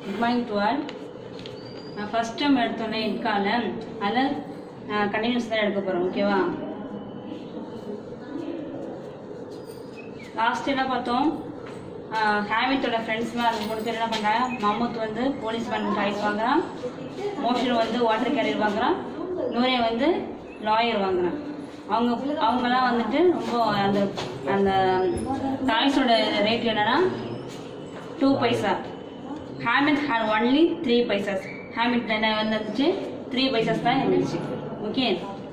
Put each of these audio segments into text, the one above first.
Good morning to all நான் first time எடுத்தோன்னே இட்கால அதில் கண்டினியூஸ் தான் எடுக்க போகிறோம் ஓகேவா லாஸ்ட் என்ன பார்த்தோம் ஹேமிட்டோட ஃப்ரெண்ட்ஸ்லாம் அது மூணு பேர் என்ன பண்ணுறாங்க மம்மூத் வந்து போலீஸ் மேன் டாய்ஸ் வாங்குறான் மோஷன் வந்து வாட்டர் கேரியர் வாங்குறான் நூரே வந்து லாயர் வாங்குறான் அவங்க அவங்கெல்லாம் வந்துட்டு ரொம்ப அந்த அந்த டாய்ஸோட ரேட் என்னன்னா two paisa Hamid had only three paisas Hamid என்ன வந்துச்சு த்ரீ பைசாஸ் தான் இருந்துச்சு ஓகே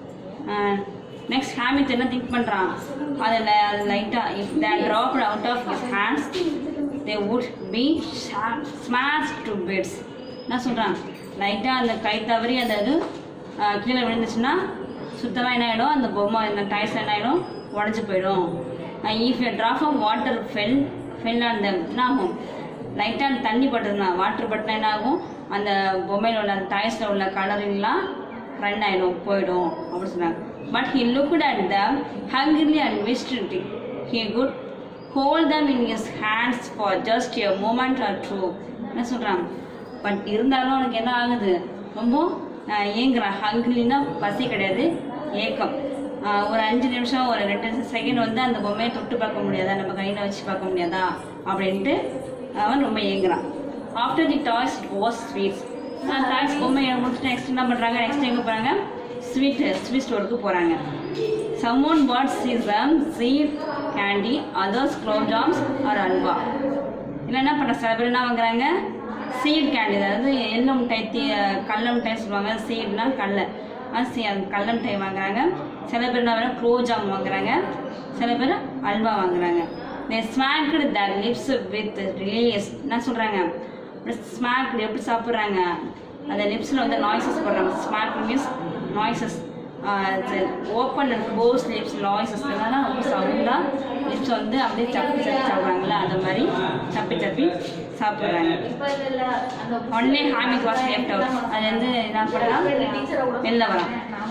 நெக்ஸ்ட் ஹேமிட் என்ன திங்க் பண்ணுறான் அதில் அது லைட்டாக if that drop out of his hands they would be smash to bits என்ன சொல்கிறான் லைட்டாக அந்த கை தவறி அந்த இது ஆஹ், கீழே விழுந்துச்சுன்னா சுத்தமாக என்ன ஆகிடும் அந்த பொம்மை இந்த டைஸ் என்ன ஆகிடும் உடஞ்சி போயிடும் if a drop of water fell fell on them என்ன ஆகும் லைட்டாக தண்ணி பட்டுருந்தா வாட்டர் பட்டினா என்ன ஆகும் அந்த பொம்மையில் உள்ள அந்த டாய்ஸில் உள்ள கலரிங்லாம் ரன் ஆகிடும் போயிடும் அப்படின்னு சொன்னாங்க but he looked at the hungrily and wished he could hold them in his hands for just a moment or two என்ன சொல்கிறான் பட் இருந்தாலும் அவனுக்கு என்ன ஆகுது ரொம்ப ஆஹ், ஏங்குறான் ஹங்கிலின்னா பசி கிடையாது ஏக்கம் ஆஹ், ஒரு அஞ்சு நிமிஷம் ஒரு ரெண்டு செகண்ட் வந்து அந்த பொம்மையை தொட்டு பார்க்க முடியாதா நம்ம கையில் வச்சு பார்க்க முடியாதா அப்படின்ட்டு அவன் ரொம்ப ஏங்குறான் after the toys it was sweets toys பொம்மையை முடிச்சுட்டு நெக்ஸ்ட் என்ன பண்ணுறாங்க நெக்ஸ்ட் எங்கே போகிறாங்க ஸ்வீட் ஸ்வீட் ஸ்டோருக்கு போகிறாங்க someone bought sesame seed candy others gulab jams or halwa இல்லை என்ன பண்ணுற சில பேர் என்ன வாங்குறாங்க சீட் கேண்டி அதாவது எள்ளு மிட்டாய் தீ கடல மிட்டாய் சொல்லுவாங்க சீட்னா கடல அது சீ அது கடல மிட்டாய் வாங்குறாங்க சில பேர் என்ன வேணும் குலோப் வாங்குறாங்க சில பேர் அல்வா வாங்குறாங்க they smacked the lips with relish என்ன சொல்கிறாங்க ஸ்மாக் எப்படி சாப்பிட்றாங்க அந்த லிப்ஸில் வந்து நாய்ஸஸ் போடுறாங்க smack means noises open and close lips noises என்னன்னா ரொம்ப சவுண்டாக லிப்ஸ் வந்து அப்படியே சப்பி சப்பி சாப்பிட்றாங்கல்ல அந்த மாதிரி சப்பி சப்பி சாப்பிட்றாங்க only Hamid was left out அது வந்து என்ன பண்ணலாம் வெளில வரும்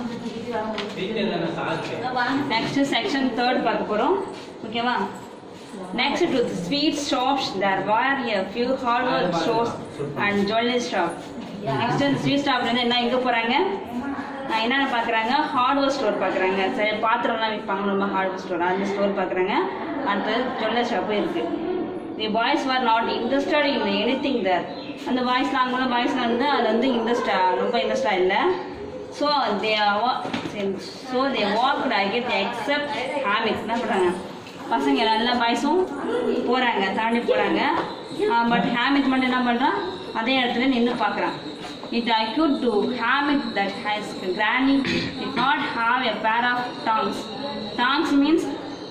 நெக்ஸ்ட் செக்ஷன் தேர்ட் பார்க்க போகிறோம் ஓகேவா Next to the sweet shops, there were a few hardware stores and jewelry shop. Next the sweet shopல இருந்து என்ன எங்க போறாங்க ஆஹ் என்னென்ன பார்க்குறாங்க ஹார்ட்வேர் ஸ்டோர் பார்க்குறாங்க சரி பாத்திரம்லாம் விற்பாங்க ரொம்ப ஹார்ட்வேர் ஸ்டோர் அந்த ஸ்டோர் பார்க்குறாங்க அடுத்து ஜுவல்லர் ஷாப்பும் இருக்கு the boys are not interested in anything there அந்த பாய்ஸ்லாம் அங்கே பாய்ஸ்லாம் வந்து அது வந்து இன்ட்ரெஸ்டா ரொம்ப இன்ட்ரெஸ்டாக இல்லை so they so they walk I get except Hamid என்ன பண்ணுறாங்க பசங்க எல்லா பாய்ஸும் போகிறாங்க தாண்டி போகிறாங்க பட் ஹேமிட் மட்டும் என்ன பண்ணுறான் அதே இடத்துல நின்று பார்க்குறான் it occurred to Hamid that his granny it not have a pair of tongs tongs means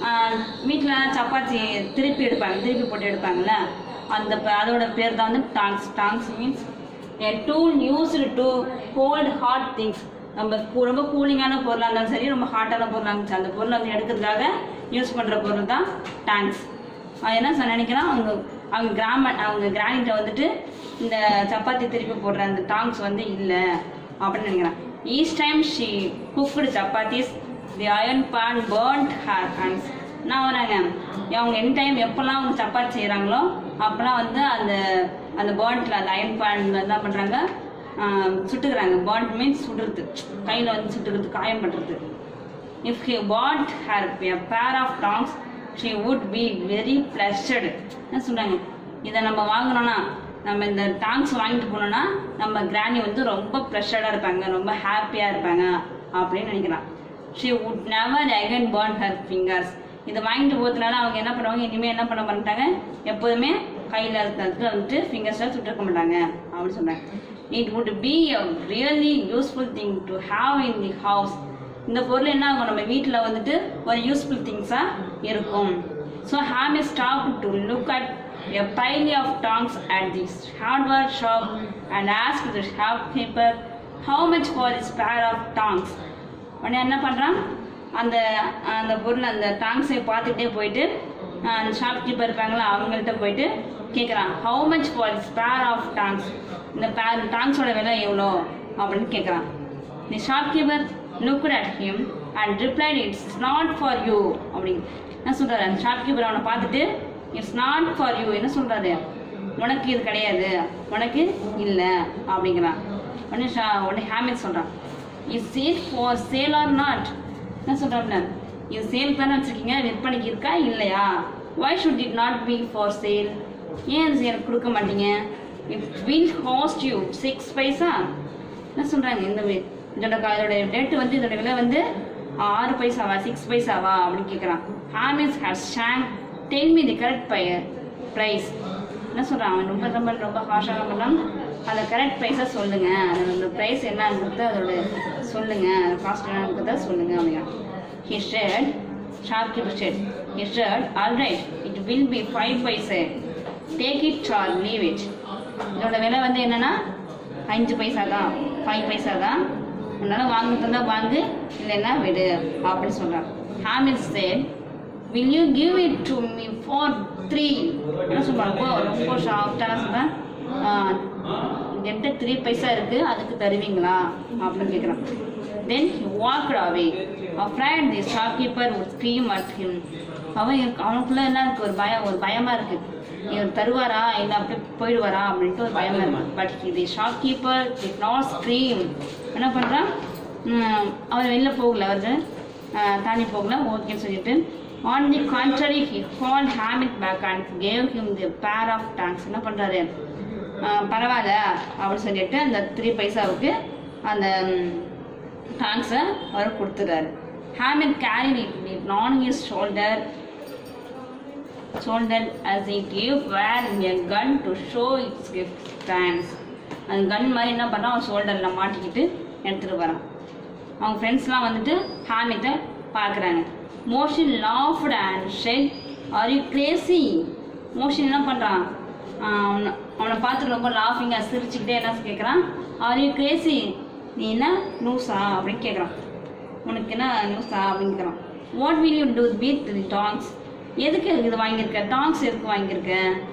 வீட்டில் சப்பாத்தி திருப்பி எடுப்பாங்க திருப்பி போட்டு எடுப்பாங்கல்ல அந்த ப- அதோட பேர் தான் வந்து tongs tongs means a tool used to hold hot things நம்ம கூ- ரொம்ப கூலிங்கான பொருளாக இருந்தாலும் சரி ரொம்ப ஹாட்டான பொருளாக இருந்துச்சு அந்த பொருளை வந்து எடுக்கிறதுக்காக யூஸ் பண்ணுற பொருள் தான் டேங்க்ஸ் அது என்ன சொன்ன நினைக்கிறேன் அவங்க அவங்க கிராம அவங்க கிரானிட்ட வந்துட்டு இந்த சப்பாத்தி திருப்பி போடுற அந்த டாங்ஸ் வந்து இல்லை அப்படின்னு நினைக்கிறேன் each time she cooked chapatis the iron pan burnt her hands என்ன வராங்க அவங்க எனி டைம் எப்போல்லாம் அவங்க சப்பாத்தி செய்கிறாங்களோ அப்போல்லாம் வந்து அந்த அந்த பாண்டில் அந்த அயன் பான் என்ன பண்ணுறாங்க சுட்டுக்கிறாங்க பாண்ட் மீன்ஸ் சுடுறது கையில் வந்து சுட்டுக்கிறது காயம் பண்ணுறது if he bought her pair of tongs she would be very pleased என்ன சொல்கிறாங்க இதை நம்ம வாங்கினோன்னா நம்ம இந்த டாங்ஸ் வாங்கிட்டு போனோம்னா நம்ம கிராணி வந்து ரொம்ப ப்ரெஷர்டாக இருப்பாங்க ரொம்ப ஹாப்பியாக இருப்பாங்க அப்படின்னு நினைக்கிறான் she would never again burn her fingers இதை வாங்கிட்டு போகிறதுனால அவங்க என்ன பண்ணுவாங்க இனிமேல் என்ன பண்ண மாட்டாங்க எப்போதுமே கையில் இருக்கிறதுக்கு வந்துட்டு ஃபிங்கர்ஸில் சுட்டிருக்க மாட்டாங்க அப்படின்னு சொல்கிறாங்க it would be a really useful thing to have in the house இந்த பொருள் என்ன ஆகும் நம்ம வீட்டில் வந்துட்டு ஒரு யூஸ்ஃபுல் திங்ஸாக இருக்கும் so Hamid is stop to look at a pile of tongs at this hardware shop and ask the shopkeeper how much for is pair of tongs உடனே என்ன பண்ணுறான் அந்த அந்த பொருள் அந்த டாங்ஸை பார்த்துட்டே போயிட்டு அஹ், அந்த ஷாப்கீப்பர் இருப்பாங்களா அவங்கள்ட்ட போயிட்டு கேட்குறான் how much for is pair of tongs இந்த பேர் டாங்ஸோட விலை எவ்வளோ அப்படின்னு கேட்குறான் the shopkeeper looked at him and replied it's not for you அப்படின்னு என்ன சொல்கிறாரு அந்த ஷாப்கீப்பர் அவனை பார்த்துட்டு இட்ஸ் நாட் ஃபார் யூ என்ன சொல்கிறாரு உனக்கு இது கிடையாது உனக்கு இல்லை அப்படிங்கிறான் உடனே ஷா உடனே ஹேமித் சொல்கிறான் is sale for sale or not என்ன சொல்கிறாப்ல இது சேல் தானே வச்சுருக்கீங்க விற்பனைக்கு இருக்கா இல்லையா why should it not be for sale ஏன் அது எனக்கு கொடுக்க மாட்டீங்க it will cost you six paisa என்ன சொல்கிறாங்க இந்த வி- இதோட க- இதோட ரேட்டு வந்து இதோட விலை வந்து ஆறு பைசாவா சிக்ஸ் பைசாவா அப்படின்னு கேட்குறான் ஹாமிஸ் ஹஸ் ஷாங் tell me the correct by price என்ன சொல்கிறான் அவன் ரொம்ப ரொம்ப ரொம்ப ஹாஷாக பண்ணான் அந்த கரெக்ட் ப்ரைஸை சொல்லுங்க அதோட ப்ரைஸ் என்னங்கிறத அதோட சொல்லுங்க காஸ்ட் என்னங்கிறத சொல்லுங்க அப்படின்னா he said shopkeeper said he said all right it will be five paise take it or leave it இதோட விலை வந்து என்னன்னா அஞ்சு பைசா தான் ஃபைவ் பைசா தான் உன்னால வாங்குறதுனா வாங்கு இல்லைன்னா விடு அப்படின்னு சொல்றான் Hamid said will you give it to me for three என்ன சொல்றான் ரொம்ப ரொம்ப ஷார்ப்டாக சொல்றேன் என்கிட்ட த்ரீ பைசா இருக்கு அதுக்கு தருவீங்களா அப்படின்னு கேட்குறான் தென் he walked away afraid the shopkeeper would scream at him அவன் இருக்கு- அவனுக்குள்ள என்ன இருக்கு ஒரு பயம் ஒரு பயமா இருக்கு இவர் தருவாரா இல்ல அப்படியே போயிடுவாரா அப்படின்ட்டு ஒரு பயமா இருக்கு பட் இது shopkeeper did not scream என்ன பண்றான் உம், அவர் வெளில போகல அவரு அஹ், தாண்டி போகல ஓகேன்னு சொல்லிட்டு on the contrary he call Hamid back and gave him the pair of tanks என்ன பண்றாரு அஹ், பரவாயில்ல அப்படின்னு சொல்லிட்டு அந்த த்ரீ பைசாவுக்கு அந்த டாங்ஸை அவர் கொடுத்துறாரு Hamid carry it on his shoulder shoulder as he gave wearing a gun to show its stance அந்த கன் மாதிரி என்ன பண்ணான் அவன் ஷோல்டரில் மாட்டிக்கிட்டு எடுத்துகிட்டு வரான் அவங்க ஃப்ரெண்ட்ஸ்லாம் வந்துட்டு ஹாமித்தை பார்க்குறாங்க Mohsin laughed and said are you crazy Mohsin என்ன பண்ணுறான் அவனை அவனை பார்த்து ரொம்ப லாஃபிங்காக சிரிச்சுக்கிட்டே என்ன கேட்குறான் ஆர் யூ கிரேசி நீ என்ன நியூஸா அப்படின்னு கேட்குறான் உனக்கு என்ன நியூஸா அப்படின்னு கேட்குறான் what will you do with the tongs எதுக்கு இது வாங்கியிருக்க டாங்ஸ் எதுக்கு வாங்கியிருக்க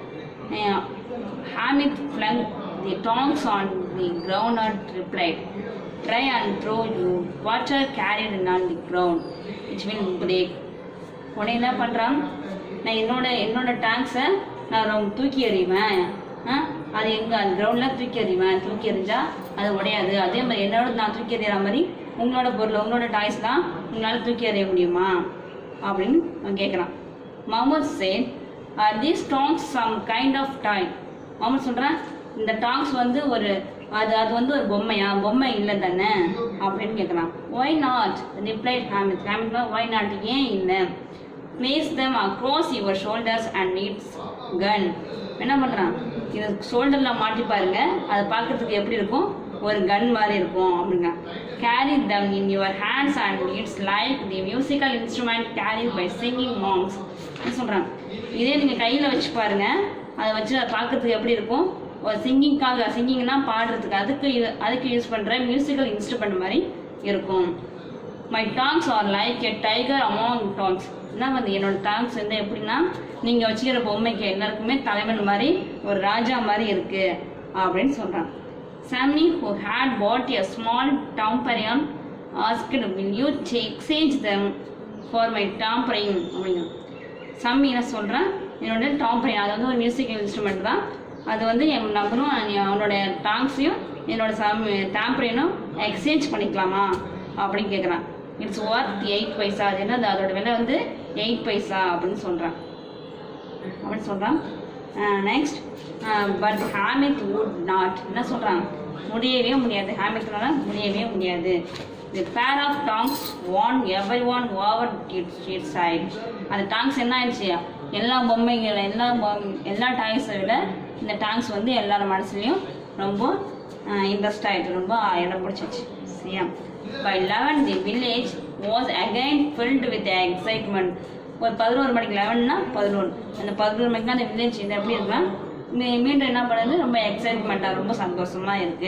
Hamid flung the tongs on the ground and replied try and throw you water carried on the ground it's will break உடனே என்ன பண்ணுறான் நான் என்னோட என்னோட டேங்க்ஸை நான் ரொம்ப தூக்கி எறிவேன் ஆ அது எங்கே அந்த கிரவுண்டில் தூக்கி எறிவேன் தூக்கி எறிஞ்சா அது உடையாது அதே மாதிரி என்னோட நான் தூக்கி எறிகிற மாதிரி உங்களோட பொருள் உங்களோட டாய்ஸ்லாம் உங்களால் தூக்கி எறிய முடியுமா அப்படின்னு அவன் கேட்குறான் Mahmood said are these tongs some kind of toy Mahmood சொல்கிறான் இந்த டாங்ஸ் வந்து ஒரு அது அது வந்து ஒரு பொம்மையா பொம்மை இல்லை தானே அப்படின்னு கேட்குறான் why not replied Hamid Hamid why not ஏன் இல்லை place them across your shoulders and needs gun என்ன பண்ணுறான் இது ஷோல்டரில் மாட்டி பாருங்க அதை பார்க்கறதுக்கு எப்படி இருக்கும் ஒரு கன் மாதிரி இருக்கும் அப்படிங்க carry them in your hands and it's like the musical instrument carried by singing monks என்ன சொல்கிறான் இதே நீங்கள் கையில் வச்சு பாருங்க அதை வச்சு அதை பார்க்கறதுக்கு எப்படி இருக்கும் ஒரு சிங்கிங்காக சிங்கிங்னா பாடுறதுக்கு அதுக்கு இது- அதுக்கு யூஸ் பண்ணுற மியூசிக்கல் இன்ஸ்ட்ருமெண்ட் மாதிரி இருக்கும் my tongs are like a tiger among tongs என்ன வந்து என்னோட டாங்ஸ் வந்து எப்படின்னா நீங்கள் வச்சுக்கிற பொம்மைக்கு எல்லாருக்குமே தலைவன் மாதிரி ஒரு ராஜா மாதிரி இருக்கு அப்படின்னு சொல்கிறான் சாமி who had bought a small tamperion asked will you exchange them for my tampering அப்படிங்க சாமி என்ன சொல்கிறேன் என்னோட டாம்பரின் அது வந்து ஒரு மியூசிக்கல் இன்ஸ்ட்ருமெண்ட் தான் அது வந்து என் நம்பரும் அவனோட டாங்ஸையும் என்னோட சாமி டாம்பரினும் எக்ஸ்சேஞ்ச் பண்ணிக்கலாமா அப்படின்னு கேட்குறான் இட்ஸ் ஒர்த் எயிட் பைசா அது என்னது அதோட விலை வந்து எயிட் பைசா அப்படின்னு சொல்கிறான் அப்படின்னு சொல்கிறான் next but Hamid would not என்ன சொல்கிறான் முடியவே முடியாது ஹாமித்னால முடியவே முடியாது the pair of tongs won everyone over it's it side அந்த டாங்ஸ் என்ன ஆயிடுச்சு எல்லா பொம்மைகள் எல்லா பொம்- எல்லா டாய்ஸை விட இந்த டாங்ஸ் வந்து எல்லார் மனசுலையும் ரொம்ப இன்ட்ரெஸ்ட் ஆகிட்டு ரொம்ப இடம் பிடிச்சிச்சு சரியா by eleven the village was again filled with excitement ஒரு பதினோரு மணிக்கு லெவன்னா பதினொன்று அந்த பதினோரு மணிக்கு அந்த வில்லேஜ் இது எப்படி இருக்குன்னா மீ- மீண்டும் என்ன பண்ணுது ரொம்ப எக்ஸைட்மெண்ட்டாக ரொம்ப சந்தோஷமா இருக்கு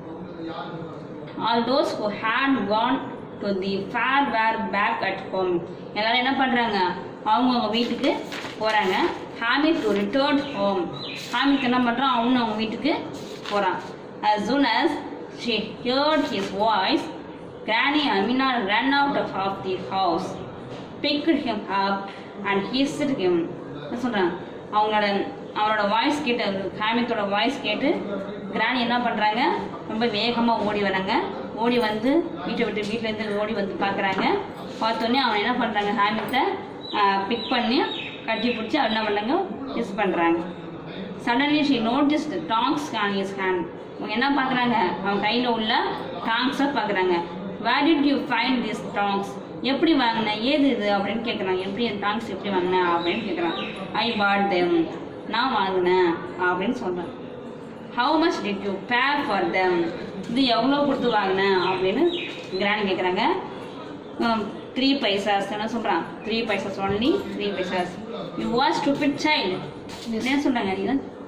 all those who had gone to the fair were back at home எல்லாரும் என்ன பண்றாங்க அவங்கவுங்க வீட்டுக்கு போறாங்க Hamid to return home Hamid என்ன பண்றான் அவனு அவங்க வீட்டுக்கு போறான் as soon as she heard his voice granny amina ran out of of the house picked him up and kissed him என்ன சொல்றான் அவங்களோட அவனோட வாய்ஸ் கேட்டு ஹேமித்தோட வாய்ஸ் கேட்டு கிராணி என்ன பண்ணுறாங்க ரொம்ப வேகமாக ஓடி வராங்க ஓடி வந்து வீட்டை விட்டு வீட்டிலேருந்து ஓடி வந்து பார்க்குறாங்க பார்த்தோன்னே அவன் என்ன பண்ணுறாங்க ஹேமித்தை பிக் பண்ணி கட்டி பிடிச்சி அவன் என்ன பண்ணாங்க கிஸ் பண்ணுறாங்க suddenly she noticed tongs on his hand அவங்க என்ன பார்க்குறாங்க அவன் கையில் உள்ள டாங்ஸை பார்க்குறாங்க where did you find this tongs எப்படி வாங்கின ஏது இது அப்படின்னு கேட்குறாங்க எப்படி இந்த டாங்ஸ் எப்படி வாங்கின அப்படின்னு கேட்குறான் ஐ பாட் தெம் நான் வாங்கினேன் அப்படின்னு சொல்கிறேன் how much did you pay for them இது எவ்வளோ கொடுத்து வாங்கினேன் அப்படின்னு கிராண்ட் கேட்குறாங்க த்ரீ பைசாஸ் என்ன சொல்கிறான் three paisas only three paisas you was stupid child என்ன சொல்கிறாங்க நீ